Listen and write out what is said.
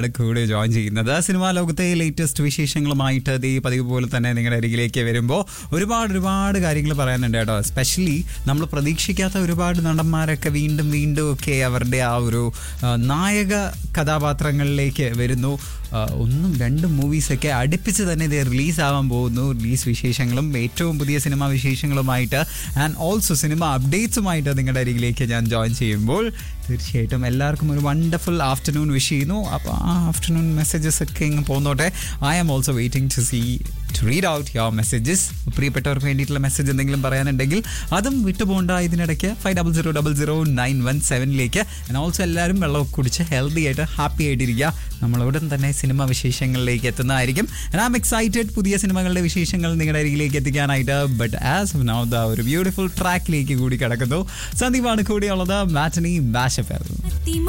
കൂടെ ജോയിൻ ചെയ്യുന്നത് സിനിമാ ലോകത്തെ ലേറ്റസ്റ്റ് വിശേഷങ്ങളുമായിട്ട് ദേ പതിവ് പോലെ തന്നെ നിങ്ങളുടെ അരികിലേക്ക് വരുമ്പോൾ ഒരുപാട് ഒരുപാട് കാര്യങ്ങൾ പറയാനുണ്ട് കേട്ടോ എസ്പെഷ്യലി നമ്മൾ പ്രതീക്ഷിക്കാത്ത ഒരുപാട് നടന്മാരൊക്കെ വീണ്ടും വീണ്ടും ഒക്കെ അവരുടെ ആ ഒരു ആ, നായക കഥാപാത്രങ്ങളിലേക്ക് വരുന്നു ആ, ഒന്നും രണ്ടും മൂവീസൊക്കെ അടുപ്പിച്ച് തന്നെ ഇത് റിലീസ് ആവാൻ പോകുന്നു റിലീസ് വിശേഷങ്ങളും ഏറ്റവും പുതിയ സിനിമാ വിശേഷങ്ങളുമായിട്ട് ആൻഡ് ഓൾസോ സിനിമ അപ്ഡേറ്റ്സുമായിട്ട് നിങ്ങളുടെ അരികിലേക്ക് ഞാൻ ജോയിൻ ചെയ്യുമ്പോൾ തീർച്ചയായിട്ടും എല്ലാവർക്കും ഒരു വണ്ടർഫുൾ ആഫ്റ്റർനൂൺ വിഷ് ചെയ്യുന്നു അപ്പോൾ ആ ആഫ്റ്റർനൂൺ മെസ്സേജസ് ഒക്കെ ഇങ്ങ് പോന്നോട്ടെ I am also waiting to see to read out your messages പ്രിയപ്പെട്ടവർക്ക് വേണ്ടിയിട്ടുള്ള മെസ്സേജ് എന്തെങ്കിലും പറയാനുണ്ടെങ്കിൽ അതും വിട്ടുപോകണ്ട ഇതിനിടയ്ക്ക് five double zero double zero nine one സെവനിലേക്ക് ഓൾസോ എല്ലാവരും വെള്ളമൊക്കെ കുടിച്ച് ഹെൽത്തി ആയിട്ട് ഹാപ്പി ആയിട്ടിരിക്കുക നമ്മൾ ഉടൻ തന്നെ സിനിമ വിശേഷങ്ങളിലേക്ക് എത്തുന്നതായിരിക്കും ഐ ആം എക്സൈറ്റഡ് പുതിയ സിനിമകളുടെ വിശേഷങ്ങൾ നിങ്ങളുടെ അരികിലേക്ക് എത്തിക്കാനായിട്ട് ബട്ട് ആസ് നൗ ദ ഒരു ബ്യൂട്ടിഫുൾ ട്രാക്കിലേക്ക് കൂടി കിടക്കുന്നു സന്ദീപാണ് കൂടിയുള്ളത് മാറ്റനി ബാഷ് ഭക്തി